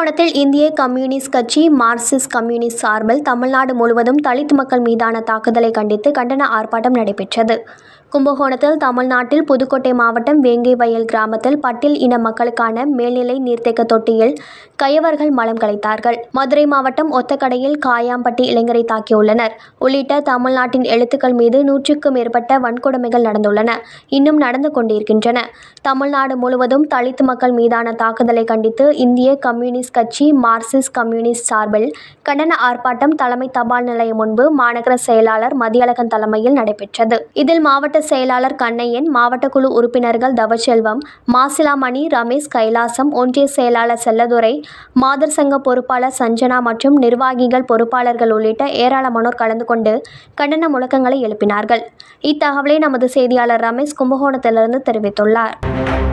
கும்பகோணத்தில் இந்திய கம்யூனிஸ்ட் கட்சி மார்க்சிஸ்ட் கம்யூனிஸ்ட் சார்பில் தமிழ்நாடு முழுவதும் தலித் மக்கள் மீதான தாக்குதலை கண்டித்து கண்டன ஆர்ப்பாட்டம் நடைபெற்றது கும்பகோணத்தில் தமிழ்நாட்டில் புதுக்கோட்டை மாவட்டம் வேங்கைவயல் கிராமத்தில் பட்டியல் இன மக்களுக்கான மேல்நிலை நீர்த்தேக்க தொட்டியில் கயவர்கள் மலம் கலைத்தார்கள் மதுரை மாவட்டம் ஒத்தக்கடையில் காயாம்பட்டி இளைஞரை தாக்கியுள்ளனர் உள்ளிட்ட தமிழ்நாட்டின் எழுத்துக்கள் மீது நூற்றுக்கும் மேற்பட்ட வன்கொடுமைகள் நடந்துள்ளன இன்னும் நடந்து கொண்டிருக்கின்றன தமிழ்நாடு முழுவதும் தலித் மக்கள் மீதான தாக்குதலை கண்டித்து இந்திய கம்யூனிஸ்ட் கட்சி மார்க்சிஸ்ட் கம்யூனிஸ்ட் சார்பில் கண்டன ஆர்ப்பாட்டம் தலைமை தபால் நிலையம் முன்பு மாநகர செயலாளர் மதியழகன் தலைமையில் நடைபெற்றது இதில் மாவட்ட செயலாளர் கண்ணையன் மாவட்ட குழு உறுப்பினர்கள் தவச்செல்வம் மாசிலாமணி ரமேஷ் கைலாசம் ஒன்றிய செயலாளர் செல்லதுரை மாதர் சங்க பொறுப்பாளர் சஞ்சனா மற்றும் நிர்வாகிகள் பொறுப்பாளர்கள் உள்ளிட்ட ஏராளமானோர் கலந்து கொண்டு கண்டன முழக்கங்களை எழுப்பினார்கள் இத்தகவலை நமது செய்தியாளர் ரமேஷ் கும்பகோணத்திலிருந்து தெரிவித்துள்ளார்